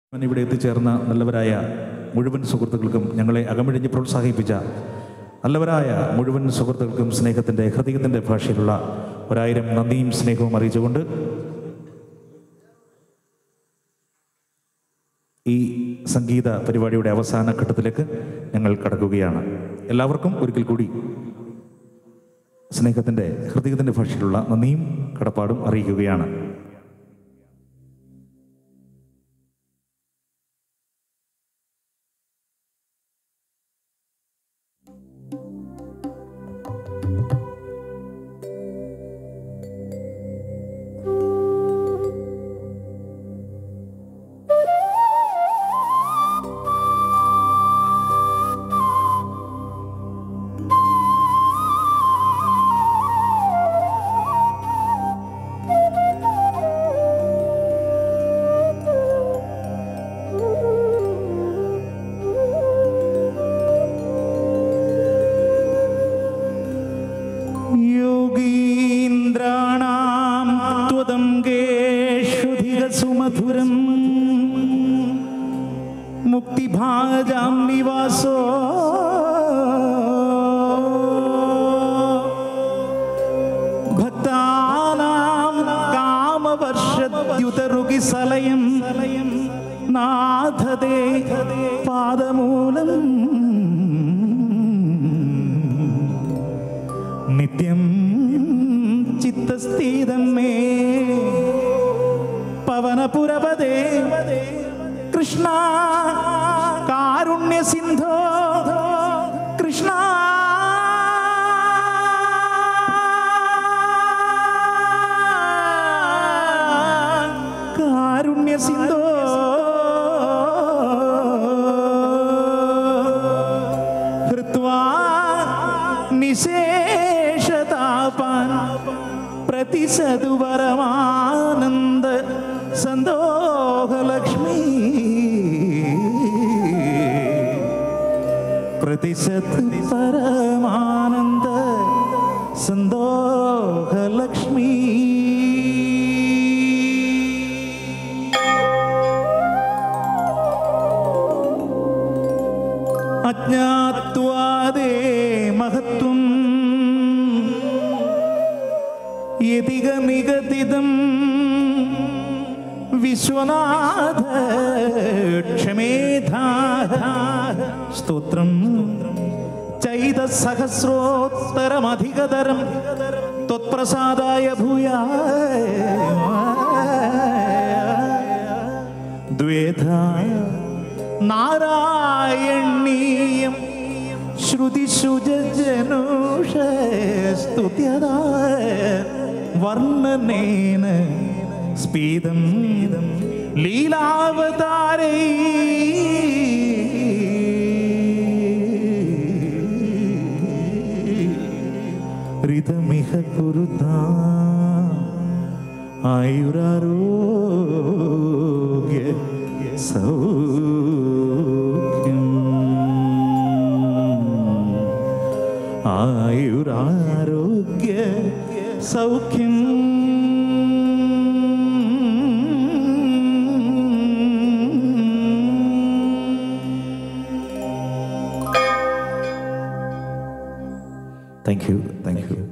ഞാൻ ഇവിടെ എത്തിച്ചേർന്ന നല്ലവരായ മുഴുവൻ സുഹൃത്തുക്കൾക്കും ഞങ്ങളെ അകമിഴിഞ്ഞ് പ്രോത്സാഹിപ്പിച്ച നല്ലവരായ മുഴുവൻ സുഹൃത്തുക്കൾക്കും സ്നേഹത്തിൻ്റെ ഹൃദയത്തിൻ്റെ ഭാഷയിലുള്ള ഒരായിരം നന്ദിയും സ്നേഹവും അറിയിച്ചുകൊണ്ട് ഈ സംഗീത പരിപാടിയുടെ അവസാന ഘട്ടത്തിലേക്ക് ഞങ്ങൾ കടക്കുകയാണ് എല്ലാവർക്കും ഒരിക്കൽ കൂടി സ്നേഹത്തിൻ്റെ ഹൃദയത്തിൻ്റെ ഭാഷയിലുള്ള നന്ദിയും കടപ്പാടും അറിയിക്കുകയാണ് യോഗീന്ദ്രാണാം ത്വദം സുമധുരം മുക്തിഭാജാം നിവാസോ ഭക്താനാം കാമവർഷദ്യുതരുകി സലയം നാഥദേ പാദമൂലം നിത്യം ചിത്തസ്ഥിതം മേ പവനപുരപദേ കൃഷ്ണ കാരുണ്യ സിന്ധോ കൃഷ്ണ കാരുണ്യ സിന്ധോ ഹൃത്വാ നിശേഷതാപാൻ പ്രതിസതു പരമാനന്ദ സന്തോഹലക്ഷ്മി പ്രതിശത് പരമാനന്ദ സന്തോഹലക്ഷ്മി അജ്ഞാത്വാദേ മഹത്വം യതികമികതിദം വിശ്വനാഥ ക്ഷമേധാ സ്തോത്രം ചൈതസഹസ്രോത്തരമധികതരം ത്വത്പ്രസാദായ ഭൂയാ ദ്വേധ നാരായണീയം ശ്രുതിശുജനൂഷ സ്തുത്യത വർണ്ണനേന സ്പീതം ലീലാവതാരൈ ഋതമിഹ കുരുതാ ആയുരാരോഗ്യ സൗഖ്യം ആയുരാരോഗ്യ സൗഖ്യം താങ്ക് യു താങ്ക് യു